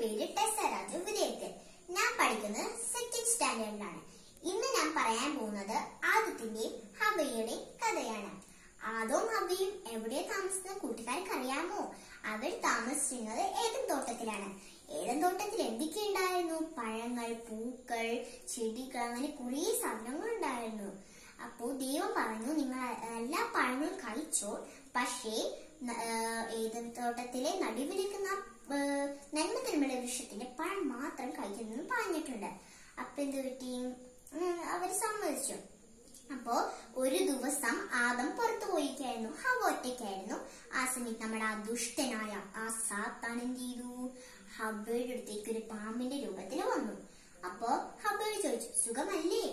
പേര് ടെസ രാജു വിജയത്തിൽ ഞാൻ പഠിക്കുന്നത് സെക്കൻഡ് സ്റ്റാൻഡേർഡിലാണ് ഇന്ന് ഞാൻ പറയാൻ പോകുന്നത് ആദത്തിന്റെയും ഹവയുടെയും കഥയാണ് ആദവും ഹവയും എവിടെ താമസിക്കുന്ന കൂട്ടുകാർക്ക് അറിയാമോ അവർ താമസിച്ചിരുന്നത് ഏതൻ തോട്ടത്തിലാണ് ഏതൻ തോട്ടത്തിൽ എന്തൊക്കെ ഉണ്ടായിരുന്നു പഴങ്ങൾ പൂക്കൾ ചെടികൾ അങ്ങനെ കുറേ സാധനങ്ങൾ ഉണ്ടായിരുന്നു അപ്പോ ദൈവം പറഞ്ഞു നിങ്ങൾ എല്ലാ പഴങ്ങളും കഴിച്ചോ പക്ഷേ ന- ഏഹ് ഏതൻ തോട്ടത്തിലെ നടുവിലിരിക്കുന്ന ഏഹ് നന്മ തിന്മയുടെ വൃക്ഷത്തിന്റെ പഴം മാത്രം കഴിക്കണമെന്ന് പറഞ്ഞിട്ടുണ്ട് അപ്പൊ എന്ത് പറ്റി ഉം, അവര് സമ്മതിച്ചു അപ്പോ ഒരു ദിവസം ആദം പുറത്തു പോയിക്കായിരുന്നു ഹവ ഒറ്റയ്ക്കായിരുന്നു ആ സമയത്ത് നമ്മുടെ ആ ദുഷ്ടനായ ആ സാത്താൻ എന്ത് ചെയ്തു ഹബയുടെ അടുത്തേക്ക് ഒരു പാമ്പിന്റെ രൂപത്തിൽ വന്നു അപ്പോ ഹബയോട് ചോദിച്ചു സുഖമല്ലേ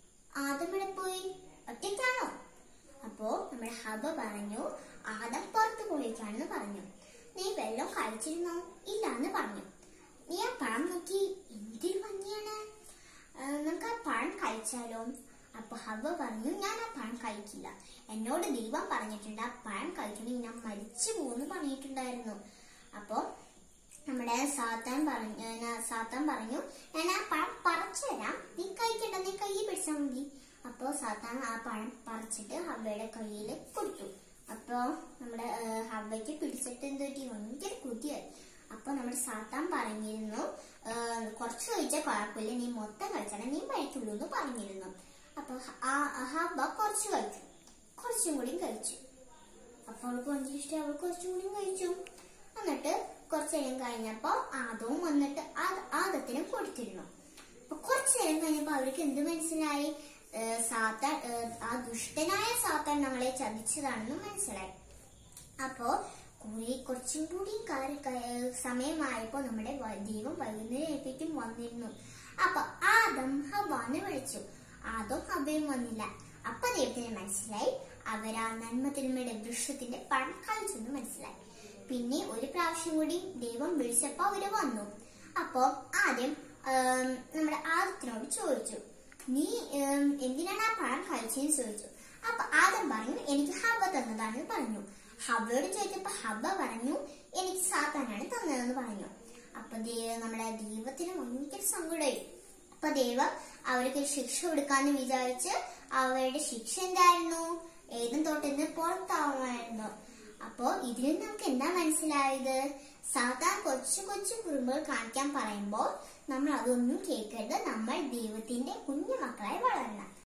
ആദം ഇവിടെ പോയി ഒറ്റയ്ക്കാണോ അപ്പോ നമ്മുടെ ഹബ പറഞ്ഞു ആദം പുറത്തു പോയിക്കാണെന്ന് പറഞ്ഞു നീ വെള്ളം കഴിച്ചിരുന്നോ ഇല്ല എന്ന് പറഞ്ഞു നീ ആ പഴം നോക്കി എന്തൊരു ഭംഗിയാണ് ആ, നമുക്ക് ആ പഴം കഴിച്ചാലോ അപ്പൊ ഹവ പറഞ്ഞു ഞാൻ ആ പഴം കഴിക്കില്ല എന്നോട് ദൈവം പറഞ്ഞിട്ടുണ്ട് ആ പഴം കഴിക്കണമെങ്കിൽ ഞാൻ മരിച്ചു പോകുന്നു പറഞ്ഞിട്ടുണ്ടായിരുന്നു അപ്പോ നമ്മുടെ സാത്താൻ പറഞ്ഞു ഞാൻ- സാത്താൻ പറഞ്ഞു ഞാൻ ആ പഴം പറിച്ചു തരാം നീ കഴിക്കണ്ട നീ കൈ പിടിച്ചാൽ മതി അപ്പോ സാത്താൻ ആ പഴം പറിച്ചിട്ട് ഹവയുടെ കയ്യിൽ കൊടുത്തു അപ്പോ നമ്മുടെ ഏഹ്, ഹവയ്ക്ക് പിടിച്ചിട്ട് എന്ത് പറ്റി ഭയങ്കര കുതിയായി അപ്പൊ നമ്മുടെ സാത്താൻ പറഞ്ഞിരുന്നു ഏഹ്, കുറച്ച് കഴിച്ചാൽ കുഴപ്പമില്ല നീ മൊത്തം കഴിച്ചാൽ നീ കഴിക്കുള്ളൂ എന്ന് പറഞ്ഞിരുന്നു അപ്പൊ ഹ- ആ ഹവ കുറച്ച് കഴിച്ചു കുറച്ചും കൂടി കഴിച്ചു അപ്പൊ അവൾക്ക് ഭയങ്കര ഇഷ്ടം അവൾ കുറച്ചും കൂടി കഴിച്ചു എന്നിട്ട് കുറച്ചു നേരം കഴിഞ്ഞപ്പോ ആദവും വന്നിട്ട് ആ- ആദത്തിനും കൊടുത്തിരുന്നു അപ്പൊ കുറച്ചു നേരം കഴിഞ്ഞപ്പോ അവർക്ക് എന്ത് മനസ്സിലായി ഏഹ് സാത്താൻ ഏഹ് ആ ദുഷ്ടനായ സാത്താൻ നമ്മളെ ചതിച്ചതാണെന്ന് മനസ്സിലായി അപ്പോ കുറെ കുറച്ചും കൂടി കാര്യം ക- സമയമായപ്പോ നമ്മുടെ വ- ദൈവം വൈകുന്നേരത്തേക്കും വന്നിരുന്നു അപ്പൊ ആദം ഹവാന്ന് വിളിച്ചു ആദം ഹബയും വന്നില്ല അപ്പൊ ദൈവത്തിന് മനസ്സിലായി അവരാ നന്മ തിന്മയുടെ വൃക്ഷത്തിന്റെ പഴം കഴിച്ചെന്ന് മനസ്സിലായി പിന്നെ ഒരു പ്രാവശ്യം കൂടി ദൈവം വിളിച്ചപ്പോ അവര് വന്നു അപ്പോ ആദ്യം ആം, നമ്മുടെ ആദത്തിനോട് ചോദിച്ചു നീ ഉം, എന്തിനാണ് ആ പഴം കഴിച്ചതെന്ന് ചോദിച്ചു അപ്പൊ ആദം പറഞ്ഞു എനിക്ക് ഹവ തന്നതാണെന്ന് പറഞ്ഞു ഹവയോട് ചോദിച്ചപ്പോ ഹവ പറഞ്ഞു എനിക്ക് സാത്താനാണ് തന്നതെന്ന് പറഞ്ഞു അപ്പൊ ദൈവ നമ്മുടെ ദൈവത്തിന് ഭയങ്കര സങ്കടമായി അപ്പൊ ദൈവം അവർക്ക് ഒരു ശിക്ഷ കൊടുക്കാന്ന് വിചാരിച്ച് അവരുടെ ശിക്ഷ എന്തായിരുന്നു ഏതും തോട്ടിന്ന് പുറത്താവുമായിരുന്നു അപ്പോ ഇതിൽ നിന്ന് നമുക്ക് എന്താ മനസ്സിലായത് സാധാരണ കൊച്ചു കൊച്ചു കുറുമ്പുകൾ കാണിക്കാൻ പറയുമ്പോൾ നമ്മൾ അതൊന്നും കേൾക്കരുത് നമ്മൾ ദൈവത്തിന്റെ കുഞ്ഞു മക്കളായി വളരണം